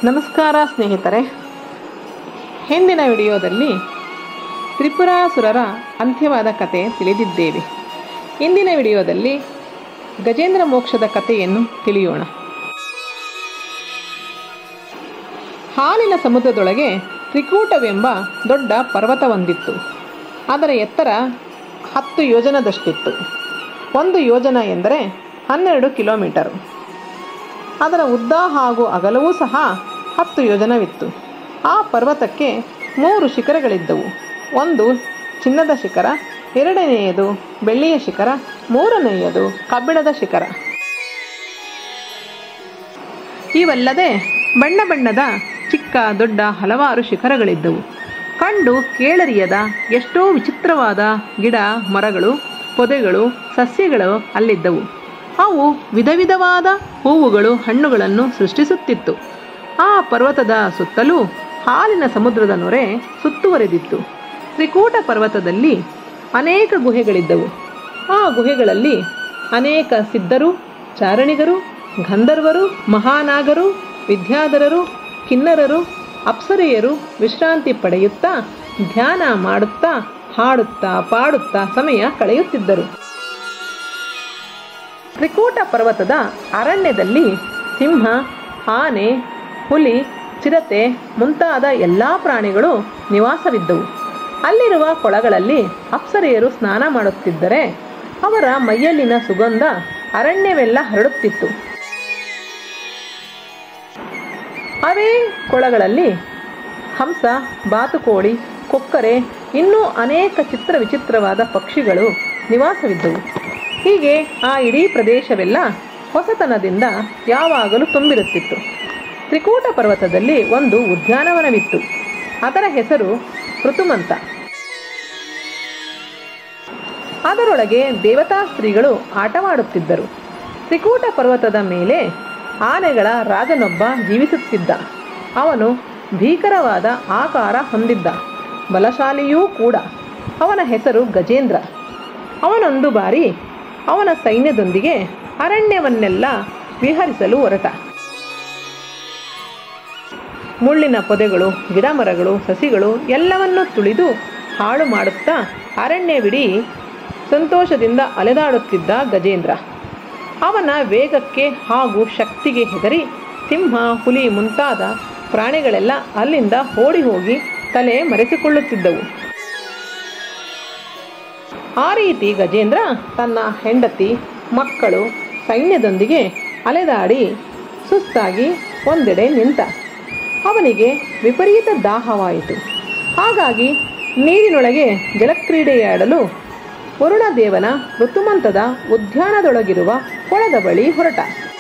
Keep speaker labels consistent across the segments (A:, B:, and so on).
A: ನಮಸ್ಕಾರ ಸ್ನೇಹಿತರೆ ಹಿಂದಿನ ವಿಡಿಯೋದಲ್ಲಿ ತ್ರಿಪುರಾಸುರರ ಅಂತ್ಯವಾದ ಕತೆ ತಿಳಿದಿದ್ದೇವೆ ಇಂದಿನ ವಿಡಿಯೋದಲ್ಲಿ ಗಜೇಂದ್ರ ಮೋಕ್ಷದ ಕಥೆಯನ್ನು ತಿಳಿಯೋಣ ಹಾಲಿನ ಸಮುದ್ರದೊಳಗೆ ತ್ರಿಕೂಟವೆಂಬ ದೊಡ್ಡ ಪರ್ವತವೊಂದಿತ್ತು ಅದರ ಎತ್ತರ ಹತ್ತು ಯೋಜನದಷ್ಟಿತ್ತು ಒಂದು ಯೋಜನ ಎಂದರೆ ಹನ್ನೆರಡು ಕಿಲೋಮೀಟರು ಅದರ ಉದ್ದ ಹಾಗೂ ಅಗಲವೂ ಸಹ ಹತ್ತು ಯೋಜನವಿತ್ತು ಆ ಪರ್ವತಕ್ಕೆ ಮೂರು ಶಿಖರಗಳಿದ್ದವು ಒಂದು ಚಿನ್ನದ ಶಿಖರ ಎರಡನೆಯದು ಬೆಳ್ಳಿಯ ಶಿಖರ ಮೂರನೆಯದು ಕಬ್ಬಿಣದ ಶಿಖರ ಇವಲ್ಲದೆ ಬಣ್ಣ ಬಣ್ಣದ ಚಿಕ್ಕ ದೊಡ್ಡ ಹಲವಾರು ಶಿಖರಗಳಿದ್ದವು ಕಂಡು ಕೇಳರಿಯದ ಎಷ್ಟೋ ವಿಚಿತ್ರವಾದ ಗಿಡ ಮರಗಳು ಪೊದೆಗಳು ಸಸ್ಯಗಳು ಅಲ್ಲಿದ್ದವು ಅವು ವಿಧ ವಿಧವಾದ ಹೂವುಗಳು ಹಣ್ಣುಗಳನ್ನು ಸೃಷ್ಟಿಸುತ್ತಿತ್ತು ಆ ಪರ್ವತದ ಸುತ್ತಲೂ ಹಾಲಿನ ಸಮುದ್ರದ ನೊರೆ ಸುತ್ತುವರೆದಿತ್ತು ತ್ರಿಕೂಟ ಪರ್ವತದಲ್ಲಿ ಅನೇಕ ಗುಹೆಗಳಿದ್ದವು ಆ ಗುಹೆಗಳಲ್ಲಿ ಅನೇಕ ಸಿದ್ಧರು ಚಾರಣಿಗರು ಗಂಧರ್ವರು ಮಹಾನಾಗರು ವಿದ್ಯಾಧರರು ಕಿನ್ನರರು ಅಪ್ಸರೆಯರು ವಿಶ್ರಾಂತಿ ಪಡೆಯುತ್ತಾ ಧ್ಯಾನ ಮಾಡುತ್ತಾ ಹಾಡುತ್ತಾ ಪಾಡುತ್ತಾ ಸಮಯ ಕಳೆಯುತ್ತಿದ್ದರು ತ್ರಿಕೂಟ ಪರ್ವತದ ಅರಣ್ಯದಲ್ಲಿ ಸಿಂಹ ಆನೆ ಹುಲಿ ಚಿರತೆ ಮುಂತಾದ ಎಲ್ಲ ಪ್ರಾಣಿಗಳು ನಿವಾಸವಿದ್ದವು ಅಲ್ಲಿರುವ ಕೊಳಗಳಲ್ಲಿ ಅಪ್ಸರೆಯರು ಸ್ನಾನ ಮಾಡುತ್ತಿದ್ದರೆ ಅವರ ಮೈಯಲ್ಲಿನ ಸುಗಂಧ ಅರಣ್ಯವೆಲ್ಲ ಹರಡುತ್ತಿತ್ತು ಅವೇ ಕೊಳಗಳಲ್ಲಿ ಹಂಸ ಬಾತುಕೋಳಿ ಕೊಕ್ಕರೆ ಇನ್ನೂ ಅನೇಕ ಚಿತ್ರ ವಿಚಿತ್ರವಾದ ಪಕ್ಷಿಗಳು ನಿವಾಸವಿದ್ದವು ಹೀಗೆ ಆ ಇಡೀ ಪ್ರದೇಶವೆಲ್ಲ ಹೊಸತನದಿಂದ ಯಾವಾಗಲೂ ತುಂಬಿರುತ್ತಿತ್ತು ತ್ರಿಕೂಟ ಪರ್ವತದಲ್ಲಿ ಒಂದು ಉದ್ಯಾನವನವಿತ್ತು ಅದರ ಹೆಸರು ಋತುಮಂತ ಅದರೊಳಗೆ ದೇವತಾ ಸ್ತ್ರೀಗಳು ಆಟವಾಡುತ್ತಿದ್ದರು ತ್ರಿಕೂಟ ಪರ್ವತದ ಮೇಲೆ ಆನೆಗಳ ರಾಜನೊಬ್ಬ ಜೀವಿಸುತ್ತಿದ್ದ ಅವನು ಭೀಕರವಾದ ಆಕಾರ ಹೊಂದಿದ್ದ ಬಲಶಾಲಿಯೂ ಕೂಡ ಅವನ ಹೆಸರು ಗಜೇಂದ್ರ ಅವನೊಂದು ಬಾರಿ ಅವನ ಸೈನ್ಯದೊಂದಿಗೆ ಅರಣ್ಯವನ್ನೆಲ್ಲ ವಿಹರಿಸಲು ಹೊರಟ ಮುಳ್ಳಿನ ಪೊದೆಗಳು ಗಿಡಮರಗಳು ಸಸಿಗಳು ಎಲ್ಲವನ್ನೂ ತುಳಿದು ಹಾಳು ಮಾಡುತ್ತಾ ಅರಣ್ಯವಿಡೀ ಸಂತೋಷದಿಂದ ಅಲೆದಾಡುತ್ತಿದ್ದ ಗಜೇಂದ್ರ ಅವನ ವೇಗಕ್ಕೆ ಹಾಗೂ ಶಕ್ತಿಗೆ ಹೆದರಿ ಸಿಂಹ ಹುಲಿ ಮುಂತಾದ ಪ್ರಾಣಿಗಳೆಲ್ಲ ಅಲ್ಲಿಂದ ಓಡಿ ಹೋಗಿ ತಲೆ ಮರೆಸಿಕೊಳ್ಳುತ್ತಿದ್ದವು ಆ ರೀತಿ ಗಜೇಂದ್ರ ತನ್ನ ಹೆಂಡತಿ ಮಕ್ಕಳು ಸೈನ್ಯದೊಂದಿಗೆ ಅಲೆದಾಡಿ ಸುಸ್ತಾಗಿ ಒಂದೆಡೆ ನಿಂತ ಅವನಿಗೆ ವಿಪರೀತ ದಾಹವಾಯಿತು ಹಾಗಾಗಿ ನೀರಿನೊಳಗೆ ಜಲಕ್ರೀಡೆಯಾಡಲು ವರುಣದೇವನ ಋತುಮಂತದ ಉದ್ಯಾನದೊಳಗಿರುವ ಕೊಳದ ಬಳಿ ಹೊರಟ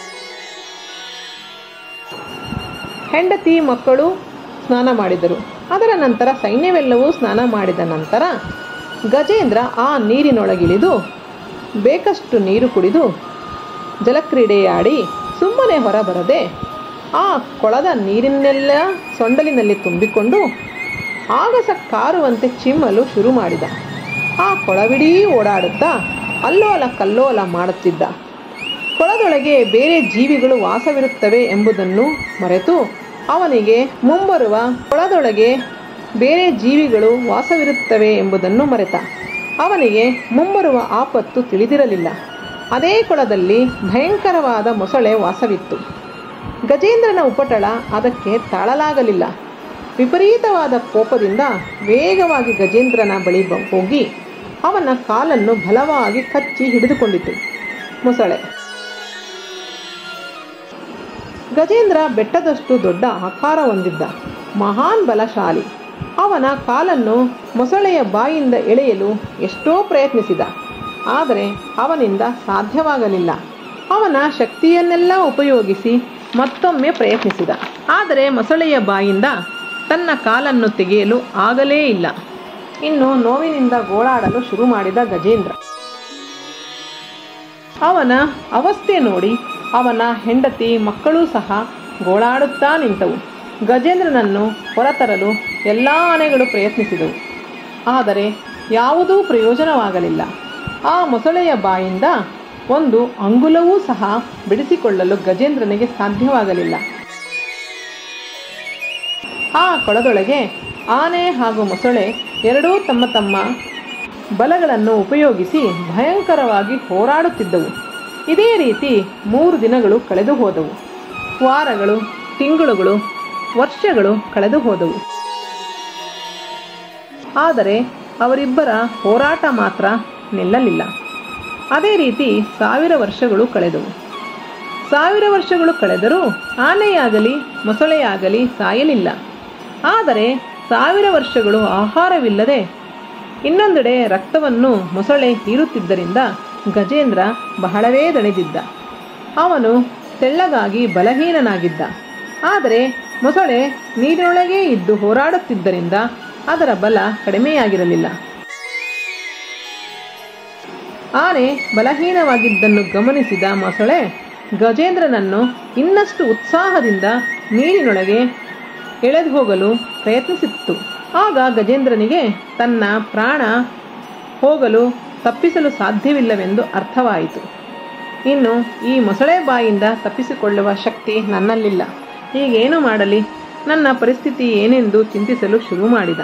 A: ಹೆಂಡತಿ ಮಕ್ಕಳು ಸ್ನಾನ ಮಾಡಿದರು ಅದರ ನಂತರ ಸೈನ್ಯವೆಲ್ಲವೂ ಸ್ನಾನ ಮಾಡಿದ ನಂತರ ಗಜೇಂದ್ರ ಆ ನೀರಿನೊಳಗಿಳಿದು ಬೇಕಷ್ಟು ನೀರು ಕುಡಿದು ಜಲಕ್ರೀಡೆಯಾಡಿ ಸುಮ್ಮನೆ ಹೊರಬರದೆ ಆ ಕೊಳದ ನೀರಿನೆಲ್ಲ ಸೊಂಡಲಿನಲ್ಲಿ ತುಂಬಿಕೊಂಡು ಆಗಸ ಕಾರುವಂತೆ ಚಿಮ್ಮಲು ಶುರು ಮಾಡಿದ ಆ ಕೊಳವಿಡೀ ಓಡಾಡುತ್ತಾ ಅಲ್ಲೋಲ ಕಲ್ಲೋಲ ಮಾಡುತ್ತಿದ್ದ ಕೊಳದೊಳಗೆ ಬೇರೆ ಜೀವಿಗಳು ವಾಸವಿರುತ್ತವೆ ಎಂಬುದನ್ನು ಮರೆತು ಅವನಿಗೆ ಮುಂಬರುವ ಕೊಳದೊಳಗೆ ಬೇರೆ ಜೀವಿಗಳು ವಾಸವಿರುತ್ತವೆ ಎಂಬುದನ್ನು ಮರೆತ ಅವನಿಗೆ ಮುಂಬರುವ ಆಪತ್ತು ತಿಳಿದಿರಲಿಲ್ಲ ಅದೇ ಕೊಳದಲ್ಲಿ ಭಯಂಕರವಾದ ಮೊಸಳೆ ವಾಸವಿತ್ತು ಗಜೇಂದ್ರನ ಉಪಟಳ ಅದಕ್ಕೆ ತಾಳಲಾಗಲಿಲ್ಲ ವಿಪರೀತವಾದ ಕೋಪದಿಂದ ವೇಗವಾಗಿ ಗಜೇಂದ್ರನ ಬಳಿ ಹೋಗಿ ಅವನ ಕಾಲನ್ನು ಬಲವಾಗಿ ಕಚ್ಚಿ ಹಿಡಿದುಕೊಂಡಿತು ಮೊಸಳೆ ಗಜೇಂದ್ರ ಬೆಟ್ಟದಷ್ಟು ದೊಡ್ಡ ಆಕಾರ ಹೊಂದಿದ್ದ ಮಹಾನ್ ಬಲಶಾಲಿ ಅವನ ಕಾಲನ್ನು ಮೊಸಳೆಯ ಬಾಯಿಂದ ಎಳೆಯಲು ಎಷ್ಟೋ ಪ್ರಯತ್ನಿಸಿದ ಆದರೆ ಅವನಿಂದ ಸಾಧ್ಯವಾಗಲಿಲ್ಲ ಅವನ ಶಕ್ತಿಯನ್ನೆಲ್ಲ ಉಪಯೋಗಿಸಿ ಮತ್ತೊಮ್ಮೆ ಪ್ರಯತ್ನಿಸಿದ ಆದರೆ ಮೊಸಳೆಯ ಬಾಯಿಂದ ತನ್ನ ಕಾಲನ್ನು ತೆಗೆಯಲು ಆಗಲೇ ಇಲ್ಲ ಇನ್ನು ನೋವಿನಿಂದ ಗೋಳಾಡಲು ಶುರು ಮಾಡಿದ ಗಜೇಂದ್ರ ಅವನ ಅವಸ್ಥೆ ನೋಡಿ ಅವನ ಹೆಂಡತಿ ಮಕ್ಕಳೂ ಸಹ ಗೋಳಾಡುತ್ತಾ ನಿಂತವು ಗಜೇಂದ್ರನನ್ನು ಹೊರತರಲು ಎಲ್ಲ ಆನೆಗಳು ಪ್ರಯತ್ನಿಸಿದವು ಆದರೆ ಯಾವುದೂ ಪ್ರಯೋಜನವಾಗಲಿಲ್ಲ ಆ ಮೊಸಳೆಯ ಬಾಯಿಂದ ಒಂದು ಅಂಗುಲವೂ ಸಹ ಬಿಡಿಸಿಕೊಳ್ಳಲು ಗಜೇಂದ್ರನಿಗೆ ಸಾಧ್ಯವಾಗಲಿಲ್ಲ ಆ ಕೊಳದೊಳಗೆ ಆನೆ ಹಾಗೂ ಮೊಸಳೆ ಎರಡೂ ತಮ್ಮ ತಮ್ಮ ಬಲಗಳನ್ನು ಉಪಯೋಗಿಸಿ ಭಯಂಕರವಾಗಿ ಹೋರಾಡುತ್ತಿದ್ದವು ಇದೇ ರೀತಿ ಮೂರು ದಿನಗಳು ಕಳೆದು ಹೋದವು ವಾರಗಳು ತಿಂಗಳುಗಳು ವರ್ಷಗಳು ಕಳೆದು ಹೋದವು ಆದರೆ ಅವರಿಬ್ಬರ ಹೋರಾಟ ಮಾತ್ರ ನಿಲ್ಲಲಿಲ್ಲ ಅದೇ ರೀತಿ ಸಾವಿರ ವರ್ಷಗಳು ಕಳೆದವು ಸಾವಿರ ವರ್ಷಗಳು ಕಳೆದರೂ ಆನೆಯಾಗಲಿ ಮೊಸಳೆಯಾಗಲಿ ಸಾಯಲಿಲ್ಲ ಆದರೆ ಸಾವಿರ ವರ್ಷಗಳು ಆಹಾರವಿಲ್ಲದೆ ಇನ್ನೊಂದೆಡೆ ರಕ್ತವನ್ನು ಮೊಸಳೆ ಹೀರುತ್ತಿದ್ದರಿಂದ ಗಜೇಂದ್ರ ಬಹಳವೇ ದಣಿದಿದ್ದ ಅವನು ತೆಳ್ಳಗಾಗಿ ಬಲಹೀನನಾಗಿದ್ದ ಆದರೆ ಮೊಸಳೆ ನೀರಿನೊಳಗೇ ಇದ್ದು ಹೋರಾಡುತ್ತಿದ್ದರಿಂದ ಅದರ ಬಲ ಕಡಿಮೆಯಾಗಿರಲಿಲ್ಲ ಆನೆ ಬಲಹೀನವಾಗಿದ್ದನ್ನು ಗಮನಿಸಿದ ಮೊಸಳೆ ಗಜೇಂದ್ರನನ್ನು ಇನ್ನಷ್ಟು ಉತ್ಸಾಹದಿಂದ ನೀರಿನೊಳಗೆ ಎಳೆದು ಹೋಗಲು ಪ್ರಯತ್ನಿಸಿತ್ತು ಆಗ ಗಜೇಂದ್ರನಿಗೆ ತನ್ನ ಪ್ರಾಣ ಹೋಗಲು ತಪ್ಪಿಸಲು ಸಾಧ್ಯವಿಲ್ಲವೆಂದು ಅರ್ಥವಾಯಿತು ಇನ್ನು ಈ ಮೊಸಳೆ ಬಾಯಿಂದ ತಪ್ಪಿಸಿಕೊಳ್ಳುವ ಶಕ್ತಿ ನನ್ನಲ್ಲಿಲ್ಲ ಈಗೇನು ಮಾಡಲಿ ನನ್ನ ಪರಿಸ್ಥಿತಿ ಏನೆಂದು ಚಿಂತಿಸಲು ಶುರು ಮಾಡಿದ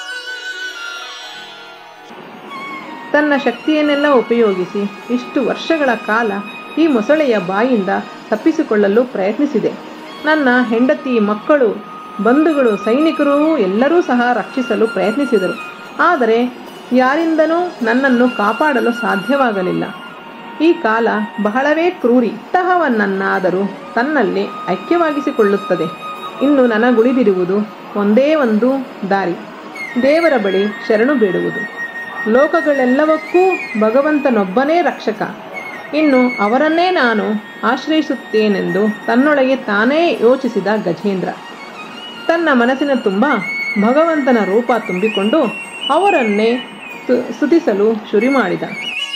A: ತನ್ನ ಶಕ್ತಿಯನ್ನೆಲ್ಲ ಉಪಯೋಗಿಸಿ ಇಷ್ಟು ವರ್ಷಗಳ ಕಾಲ ಈ ಮೊಸಳೆಯ ಬಾಯಿಂದ ತಪ್ಪಿಸಿಕೊಳ್ಳಲು ಪ್ರಯತ್ನಿಸಿದೆ ನನ್ನ ಹೆಂಡತಿ ಮಕ್ಕಳು ಬಂಧುಗಳು ಸೈನಿಕರು ಎಲ್ಲರೂ ಸಹ ರಕ್ಷಿಸಲು ಪ್ರಯತ್ನಿಸಿದರು ಆದರೆ ಯಾರಿಂದನೂ ನನ್ನನ್ನು ಕಾಪಾಡಲು ಸಾಧ್ಯವಾಗಲಿಲ್ಲ ಈ ಕಾಲ ಬಹಳವೇ ಕ್ರೂರಿ ತಹವನ್ನನ್ನಾದರೂ ತನ್ನಲ್ಲಿ ಐಕ್ಯವಾಗಿಸಿಕೊಳ್ಳುತ್ತದೆ ಇನ್ನು ನನಗುಳಿದಿರುವುದು ಒಂದೇ ಒಂದು ದಾರಿ ದೇವರ ಬಳಿ ಶರಣು ಬೇಡುವುದು ಲೋಕಗಳೆಲ್ಲವಕ್ಕೂ ಭಗವಂತನೊಬ್ಬನೇ ರಕ್ಷಕ ಇನ್ನು ಅವರನ್ನೇ ನಾನು ಆಶ್ರಯಿಸುತ್ತೇನೆಂದು ತನ್ನೊಳಗೆ ತಾನೇ ಯೋಚಿಸಿದ ಗಜೇಂದ್ರ ತನ್ನ ಮನಸ್ಸಿನ ತುಂಬ ಭಗವಂತನ ರೂಪ ತುಂಬಿಕೊಂಡು ಅವರನ್ನೇ ಸ್ತುತಿಸಲು ಶುರು ಮಾಡಿದ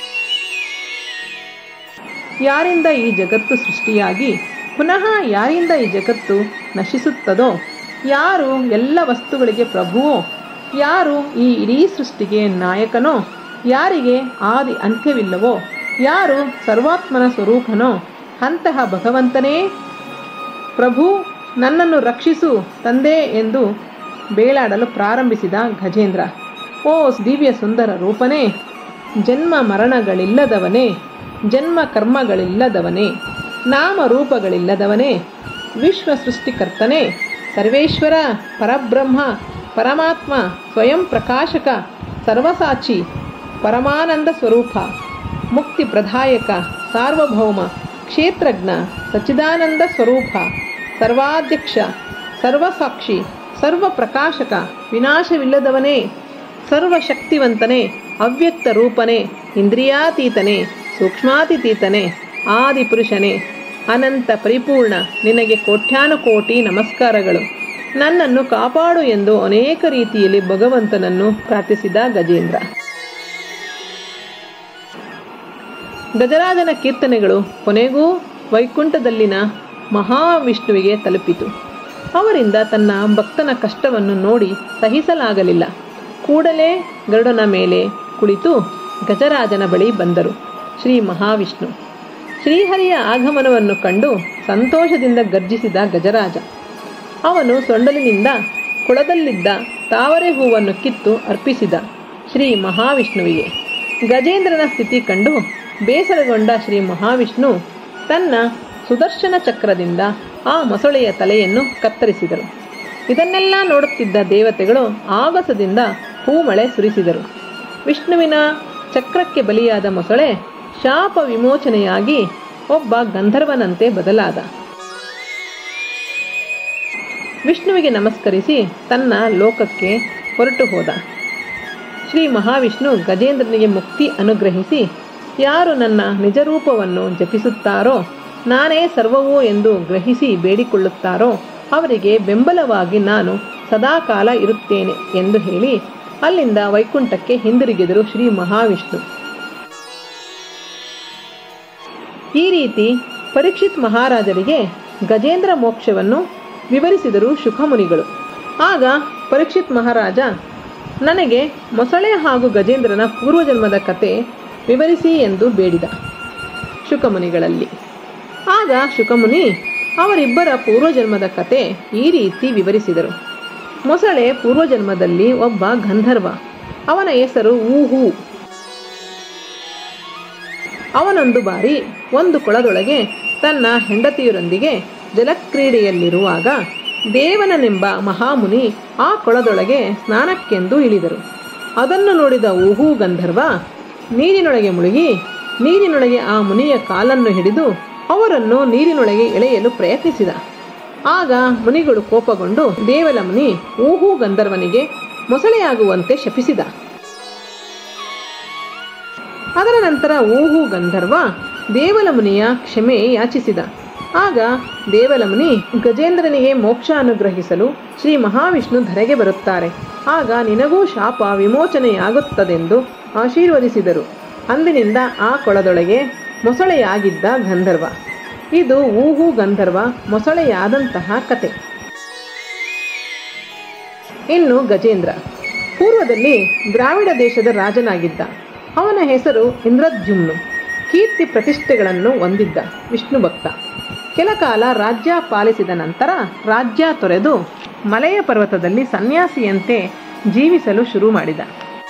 A: ಯಾರಿಂದ ಈ ಜಗತ್ತು ಸೃಷ್ಟಿಯಾಗಿ ಪುನಃ ಯಾರಿಂದ ಈ ಜಗತ್ತು ನಶಿಸುತ್ತದೋ ಯಾರು ಎಲ್ಲ ವಸ್ತುಗಳಿಗೆ ಪ್ರಭುವೋ ಯಾರು ಈ ಇಡೀ ಸೃಷ್ಟಿಗೆ ನಾಯಕನೋ ಯಾರಿಗೆ ಆದಿ ಅಂತ್ಯವಿಲ್ಲವೋ ಯಾರು ಸರ್ವಾತ್ಮನ ಸ್ವರೂಪನೋ ಅಂತಹ ಭಗವಂತನೇ ಪ್ರಭು ನನ್ನನ್ನು ರಕ್ಷಿಸು ತಂದೆ ಎಂದು ಬೇಳಾಡಲು ಪ್ರಾರಂಭಿಸಿದ ಗಜೇಂದ್ರ ಓ ದಿವ್ಯ ಸುಂದರ ರೂಪನೇ ಜನ್ಮ ಮರಣಗಳಿಲ್ಲದವನೇ ಜನ್ಮ ಕರ್ಮಗಳಿಲ್ಲದವನೇ ನಾಮ ರೂಪಗಳಿಲ್ಲದವನೇ ವಿಶ್ವ ಸೃಷ್ಟಿಕರ್ತನೇ ಸರ್ವೇಶ್ವರ ಪರಬ್ರಹ್ಮ ಪರಮಾತ್ಮ ಸ್ವಯಂ ಪ್ರಕಾಶಕ ಸರ್ವಸಾಕ್ಷಿ ಪರಮಾನಂದ ಸ್ವರೂಪ ಮುಕ್ತಿ ಪ್ರದಾಯಕ ಸಾರ್ವಭೌಮ ಕ್ಷೇತ್ರಜ್ಞ ಸಚ್ಚಿದಾನಂದ ಸ್ವರೂಪ ಸರ್ವಾಧ್ಯಕ್ಷ ಸರ್ವಸಾಕ್ಷಿ ಸರ್ವಪ್ರಕಾಶಕ ವಿನಾಶವಿಲ್ಲದವನೇ ಸರ್ವಶಕ್ತಿವಂತನೇ ಅವ್ಯಕ್ತ ರೂಪನೇ ಇಂದ್ರಿಯಾತೀತನೇ ಸೂಕ್ಷ್ಮಾತಿತೀತನೇ ಆದಿಪುರುಷನೇ ಅನಂತ ಪರಿಪೂರ್ಣ ನಿನಗೆ ಕೋಟ್ಯಾನುಕೋಟಿ ನಮಸ್ಕಾರಗಳು ನನ್ನನ್ನು ಕಾಪಾಡು ಎಂದು ಅನೇಕ ರೀತಿಯಲ್ಲಿ ಭಗವಂತನನ್ನು ಪ್ರಾರ್ಥಿಸಿದ ಗಜೇಂದ್ರ ಗಜರಾಜನ ಕೀರ್ತನೆಗಳು ಕೊನೆಗೂ ವೈಕುಂಠದಲ್ಲಿನ ಮಹಾವಿಷ್ಣುವಿಗೆ ತಲುಪಿತು ಅವರಿಂದ ತನ್ನ ಭಕ್ತನ ಕಷ್ಟವನ್ನು ನೋಡಿ ಸಹಿಸಲಾಗಲಿಲ್ಲ ಕೂಡಲೇ ಗರುಡನ ಮೇಲೆ ಕುಳಿತು ಗಜರಾಜನ ಬಳಿ ಬಂದರು ಶ್ರೀ ಮಹಾವಿಷ್ಣು ಶ್ರೀಹರಿಯ ಆಗಮನವನ್ನು ಕಂಡು ಸಂತೋಷದಿಂದ ಗರ್ಜಿಸಿದ ಗಜರಾಜ ಅವನು ಸೊಂಡಲಿನಿಂದ ಕುಳದಲ್ಲಿದ್ದ ತಾವರೆ ಹೂವನ್ನು ಕಿತ್ತು ಅರ್ಪಿಸಿದ ಶ್ರೀ ಮಹಾವಿಷ್ಣುವಿಗೆ ಗಜೇಂದ್ರನ ಸ್ಥಿತಿ ಕಂಡು ಬೇಸರಗೊಂಡ ಶ್ರೀ ಮಹಾವಿಷ್ಣು ತನ್ನ ಸುದರ್ಶನ ಚಕ್ರದಿಂದ ಆ ಮೊಸಳೆಯ ತಲೆಯನ್ನು ಕತ್ತರಿಸಿದರು ಇದನ್ನೆಲ್ಲ ನೋಡುತ್ತಿದ್ದ ದೇವತೆಗಳು ಆಗಸದಿಂದ ಹೂಮಳೆ ಸುರಿಸಿದರು ವಿಷ್ಣುವಿನ ಚಕ್ರಕ್ಕೆ ಬಲಿಯಾದ ಮೊಸಳೆ ಶಾಪ ವಿಮೋಚನೆಯಾಗಿ ಒಬ್ಬ ಗಂಧರ್ವನಂತೆ ಬದಲಾದ ವಿಷ್ಣುವಿಗೆ ನಮಸ್ಕರಿಸಿ ತನ್ನ ಲೋಕಕ್ಕೆ ಹೊರಟು ಹೋದ ಶ್ರೀ ಮಹಾವಿಷ್ಣು ಗಜೇಂದ್ರನಿಗೆ ಮುಕ್ತಿ ಅನುಗ್ರಹಿಸಿ ಯಾರು ನನ್ನ ನಿಜರೂಪವನ್ನು ಜಪಿಸುತ್ತಾರೋ ನಾನೇ ಸರ್ವವೂ ಎಂದು ಗ್ರಹಿಸಿ ಬೇಡಿಕೊಳ್ಳುತ್ತಾರೋ ಅವರಿಗೆ ಬೆಂಬಲವಾಗಿ ನಾನು ಸದಾಕಾಲ ಇರುತ್ತೇನೆ ಎಂದು ಹೇಳಿ ಅಲ್ಲಿಂದ ವೈಕುಂಠಕ್ಕೆ ಹಿಂದಿರುಗಿದರು ಶ್ರೀ ಮಹಾವಿಷ್ಣು ಈ ರೀತಿ ಪರೀಕ್ಷಿತ್ ಮಹಾರಾಜರಿಗೆ ಗಜೇಂದ್ರ ಮೋಕ್ಷವನ್ನು ವಿವರಿಸಿದರು ಶುಕಮುನಿಗಳು ಆಗ ಪರೀಕ್ಷಿತ್ ಮಹಾರಾಜ ನನಗೆ ಮೊಸಳೆ ಹಾಗೂ ಗಜೇಂದ್ರನ ಪೂರ್ವಜನ್ಮದ ಕತೆ ವಿವರಿಸಿ ಎಂದು ಬೇಡಿದ ಶುಕಮುನಿಗಳಲ್ಲಿ ಆಗ ಶುಕಮುನಿ ಅವರಿಬ್ಬರ ಪೂರ್ವಜನ್ಮದ ಕತೆ ಈ ರೀತಿ ವಿವರಿಸಿದರು ಮೊಸಳೆ ಪೂರ್ವಜನ್ಮದಲ್ಲಿ ಒಬ್ಬ ಗಂಧರ್ವ ಅವನ ಹೆಸರು ಊಹು ಅವನೊಂದು ಬಾರಿ ಒಂದು ಕೊಳದೊಳಗೆ ತನ್ನ ಹೆಂಡತಿಯರೊಂದಿಗೆ ಜಲಕ್ರೀಡೆಯಲ್ಲಿರುವಾಗ ದೇವನನೆಂಬ ಮಹಾಮುನಿ ಆ ಕೊಳದೊಳಗೆ ಸ್ನಾನಕ್ಕೆಂದು ಇಳಿದರು ಅದನ್ನು ನೋಡಿದ ಊಹು ಗಂಧರ್ವ ನೀರಿನೊಳಗೆ ಮುಳುಗಿ ನೀರಿನೊಳಗೆ ಆ ಮುನಿಯ ಕಾಲನ್ನು ಹಿಡಿದು ಅವರನ್ನು ನೀರಿನೊಳಗೆ ಎಳೆಯಲು ಪ್ರಯತ್ನಿಸಿದ ಆಗ ಮುನಿಗಳು ಕೋಪಗೊಂಡು ದೇವಲ ಮುನಿ ಊಹು ಗಂಧರ್ವನಿಗೆ ಮೊಸಳೆಯಾಗುವಂತೆ ಶಪಿಸಿದ ಅದರ ನಂತರ ಊಹು ಗಂಧರ್ವ ದೇವಲ ಮುನಿಯ ಕ್ಷಮೆ ಯಾಚಿಸಿದ ಆಗ ದೇವಲ ಮುನಿ ಗಜೇಂದ್ರನಿಗೆ ಮೋಕ್ಷ ಅನುಗ್ರಹಿಸಲು ಶ್ರೀ ಮಹಾವಿಷ್ಣು ಧರೆಗೆ ಬರುತ್ತಾರೆ ಆಗ ನಿನಗೂ ಶಾಪ ವಿಮೋಚನೆಯಾಗುತ್ತದೆಂದು ಆಶೀರ್ವದಿಸಿದರು ಅಂದಿನಿಂದ ಆ ಕೊಳದೊಳಗೆ ಮೊಸಳೆಯಾಗಿದ್ದ ಗಂಧರ್ವ ಇದು ಊಹು ಗಂಧರ್ವ ಮೊಸಳೆಯಾದಂತಹ ಕತೆ ಇನ್ನು ಗಜೇಂದ್ರ ಪೂರ್ವದಲ್ಲಿ ದ್ರಾವಿಡ ದೇಶದ ರಾಜನಾಗಿದ್ದ ಅವನ ಹೆಸರು ಇಂದ್ರದ್ಯುಮ್ನು ಕೀರ್ತಿ ಪ್ರತಿಷ್ಠೆಗಳನ್ನು ಹೊಂದಿದ್ದ ವಿಷ್ಣು ಭಕ್ತ ಕೆಲ ಕಾಲ ರಾಜ್ಯ ಪಾಲಿಸಿದ ನಂತರ ರಾಜ್ಯ ತೊರೆದು ಮಲೆಯ ಪರ್ವತದಲ್ಲಿ ಸನ್ಯಾಸಿಯಂತೆ ಜೀವಿಸಲು ಶುರು ಮಾಡಿದ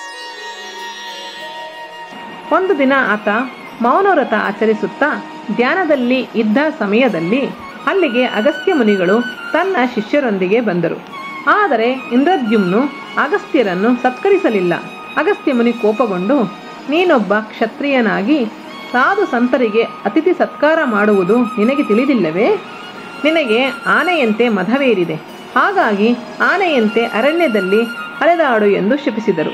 A: ಒಂದು ದಿನ ಆತ ಮೌನವ್ರತ ಆಚರಿಸುತ್ತಾ ಧ್ಯಾನದಲ್ಲಿ ಇದ್ದ ಸಮಯದಲ್ಲಿ ಅಲ್ಲಿಗೆ ಅಗಸ್ತ್ಯ ಮುನಿಗಳು ತನ್ನ ಶಿಷ್ಯರೊಂದಿಗೆ ಬಂದರು ಆದರೆ ಇಂದ್ರದ್ಯುಮ್ನು ಅಗಸ್ತ್ಯರನ್ನು ಸತ್ಕರಿಸಲಿಲ್ಲ ಅಗಸ್ತ್ಯ ಮುನಿ ಕೋಪಗೊಂಡು ನೀನೊಬ್ಬ ಕ್ಷತ್ರಿಯನಾಗಿ ಸಾಧು ಸಂತರಿಗೆ ಅತಿಥಿ ಸತ್ಕಾರ ಮಾಡುವುದು ನಿನಗೆ ತಿಳಿದಿಲ್ಲವೇ ನಿನಗೆ ಆನೆಯಂತೆ ಮದವೇರಿದೆ ಹಾಗಾಗಿ ಆನೆಯಂತೆ ಅರಣ್ಯದಲ್ಲಿ ಅಲೆದಾಡು ಎಂದು ಶಪಿಸಿದರು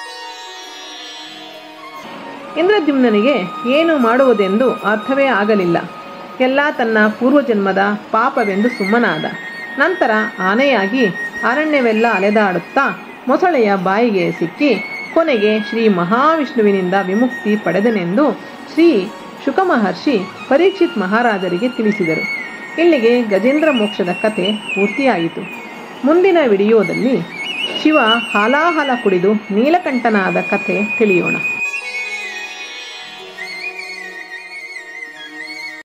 A: ಇಂದ್ರದ್ಯುಮ್ನನಿಗೆ ಏನು ಮಾಡುವುದೆಂದು ಅರ್ಥವೇ ಆಗಲಿಲ್ಲ ಎಲ್ಲ ತನ್ನ ಪೂರ್ವಜನ್ಮದ ಪಾಪವೆಂದು ಸುಮ್ಮನಾದ ನಂತರ ಆನೆಯಾಗಿ ಅರಣ್ಯವೆಲ್ಲ ಅಲೆದಾಡುತ್ತಾ ಮೊಸಳೆಯ ಬಾಯಿಗೆ ಸಿಕ್ಕಿ ಕೊನೆಗೆ ಶ್ರೀ ಮಹಾವಿಷ್ಣುವಿನಿಂದ ವಿಮುಕ್ತಿ ಪಡೆದನೆಂದು ಶ್ರೀ ಶುಕಮಹರ್ಷಿ ಪರೀಕ್ಷಿತ್ ಮಹಾರಾಜರಿಗೆ ತಿಳಿಸಿದರು ಇಲ್ಲಿಗೆ ಗಜೇಂದ್ರ ಮೋಕ್ಷದ ಕತೆ ಪೂರ್ತಿಯಾಯಿತು ಮುಂದಿನ ವಿಡಿಯೋದಲ್ಲಿ ಶಿವ ಹಾಲಾಹಲ ಕುಡಿದು ನೀಲಕಂಠನಾದ ಕಥೆ ತಿಳಿಯೋಣ